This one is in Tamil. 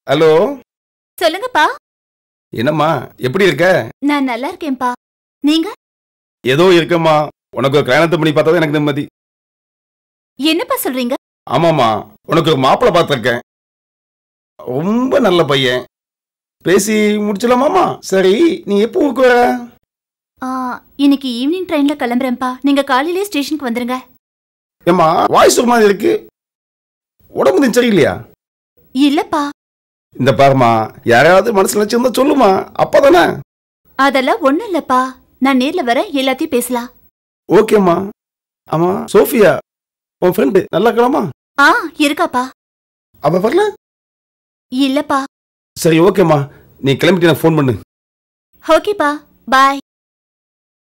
ஹலோ சொல்லுங்கப்பா என்னம்மா எப்படி இருக்க நான் நல்லா இருக்கேன்ப்பா நீங்க ஏதோ இருக்கம்மா உனக்கு ஒரு கல்யாணத்தை பண்ணி பார்த்தா எனக்கு நிம்மதி என்னப்பா சொல்றீங்க ஆமாம்மா உனக்கு ஒரு மாப்பிள்ளை பார்த்துருக்கேன் ரொம்ப நல்ல பையன் பேசி முடிச்சலாமாமா சரி நீ எப்போ ஊருக்கு வர ஆ, இன்னைக்கு ஈவினிங் ட்ரெயின்ல கிளம்புறேன்ப்பா நீங்க காலையிலேயே ஸ்டேஷனுக்கு வந்துருங்க ஏம்மா வாய்ஸ் ஒரு மாதிரி இருக்கு உடம்பு நீ சரியில்லையா இல்லப்பா இந்த பாருமா யாராவது மனசுல வச்சிருந்தா சொல்லுமா அப்பதானே அதெல்லாம் ஒண்ணும் இல்லப்பா நான் நேர்ல வர எல்லாத்தையும் பேசலாம் ஓகேம்மா ஆமா சோஃபியா உன் ஃப்ரெண்டு நல்லா கிளமா ஆ இருக்காப்பா அவ வரல இல்லப்பா சரி ஓகேம்மா நீ கிளம்பிட்டு எனக்கு ஃபோன் பண்ணு ஓகேப்பா பாய்